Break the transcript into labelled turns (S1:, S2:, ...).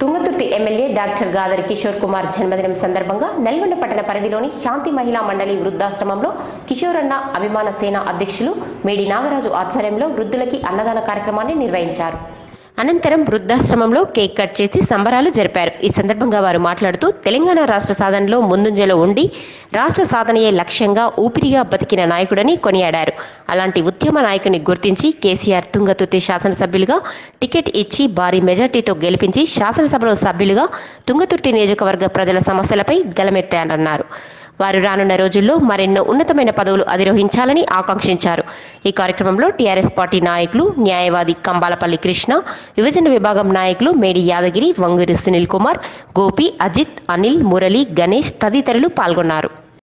S1: Thungathurthi MLA doctor Gadari Kishore Kumar జన్మదినం సందర్భంగా నల్గొండ పట్టణ పరిధిలోని శాంతి మహిళా మండలి వృద్ధాశ్రమంలో కిషోరన్న అభిమాన సేన అధ్యక్షులు మేడి నాగరాజు ఆధ్వర్యంలో వృద్ధులకి అన్నదాన కార్యక్రమాన్ని నిర్వహించారు అనంతరం వృద్ధాశ్రమంలో కేక్ కట్ చేసి సంబరాలు జరిపారు ఈ సందర్భంగా వారు మాట్లాడుతూ తెలంగాణ రాష్ట్ర సాధనలో ముందంజలో ఉండి రాష్ట్ర సాధనయే లక్ష్యంగా ఊపిరిగా బతికిన నాయకుడని కొనియాడారు అలాంటి ఉద్యమ నాయకుని గుర్తించి కేసీఆర్ తుంగతుర్తి శాసనసభ్యులుగా టికెట్ ఇచ్చి భారీ మెజార్టీతో గెలిపించి శాసనసభలో సభ్యులుగా తుంగతుర్తి నియోజకవర్గ ప్రజల సమస్యలపై గలమెత్తారన్నారు వారు రానున్న రోజుల్లో మరెన్నో ఉన్నతమైన పదవులు అధిరోహించాలని ఆకాంక్షించారు ఈ కార్యక్రమంలో టీఆర్ఎస్ పార్టీ నాయకులు న్యాయవాది కంబాలపల్లి కృష్ణ విభజన విభాగం నాయకులు మేడి యాదగిరి వంగూరి సునీల్ కుమార్ గోపి అజిత్ అనిల్ మురళి గణేష్ తదితరులు పాల్గొన్నారు